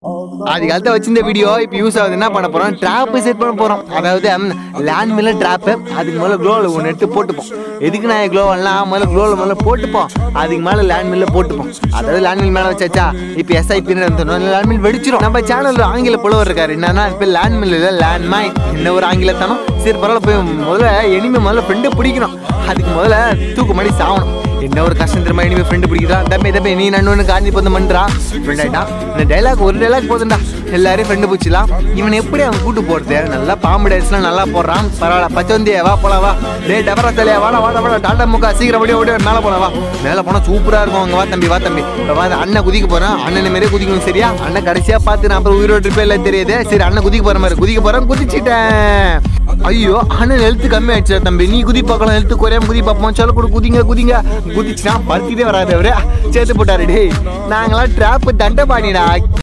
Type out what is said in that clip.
ஆதி காலத்தை வச்சிருந்த வீடியோ இப்போ யூஸ் ஆகுது என்ன பண்ண போறோம் ட்ராப் செட் பண்ண போறோம் அதாவது லேண்ட் மில்ல ட்ராப்பு அதுக்கு மேலே க்ளோவில் ஒன்று எடுத்து போட்டுப்போம் எதுக்கு நான் க்ளோவெல்லாம் முதல்ல க்ளோவில் முதல்ல போட்டுப்போம் அதுக்கு மேலே லேண்ட் மில்ல போட்டுப்போம் அதாவது லேண்ட் மில் மேலே வச்சாச்சா இப்போ எஸ்ஐபி லேண்ட் மில் வெடிச்சிரும் நம்ம சேனலில் ஆங்கில புலவர் இருக்காரு என்னன்னா இப்போ லேண்ட் மில் இல்லை லேண்ட் மைன் என்ன ஒரு ஆங்கிலத்தானோ சரி பரவாயில்ல போய் முதல்ல எனிமே முதல்ல ஃப்ரெண்டு பிடிக்கணும் அதுக்கு முதல்ல தூக்கு மாடி சாவணும் என்ன ஒரு கஷ்டம் தெரியுமா இனிமே ஃப்ரெண்டு பிடிக்கிறா தம்பி தம்பி நீ நன்னு காஞ்சி பந்து பண்றா ஃப்ரெண்ட் ஆயிட்டா இந்த டைலாக் ஒரு டைலாக் போதும்டா எல்லாரையும் ஃப்ரெண்டு பிடிச்சிலாம் இவன் எப்படி அவன் கூட்டு போறது நல்லா பாம்பு டைஸ்லாம் நல்லா போடுறான் பரவாயில்ல பச்சவந்தியே வா போலாம் வா டே டபரா தலையா வாடா வாடா வாடா டாடா முக்கா சீக்கிரம் ஓடி ஓடி மேலே போலாம் வா மேலே போனா சூப்பரா இருக்கும் அங்க வா தம்பி வா தம்பி இப்ப வா இந்த அண்ணன் குதிக்க போறான் அண்ணன் மாரியே குதிக்கணும் சரியா அண்ணன் கடைசியா பார்த்து நான் அப்புறம் உயிரோடு இருப்பேன் இல்லை தெரியுது சரி அண்ணன் குதிக்க போற மாதிரி குதிக்க போறேன் குதிச்சிட்டேன் ஐயோ அண்ணன் ஹெல்த் கம்மி ஆயிடுச்சு தம்பி நீ குதி பார்க்கலாம் ஹெல்த் குறையாம குதி பார்ப்போம் சொல்ல கூட குதிங்க குதிங்க குதிச்சுனா பருத்திட்டே வராது அவரு சேர்த்து போட்டாரு டேய் நாங்களாம் ட்ராப் தண்டை பாடிடா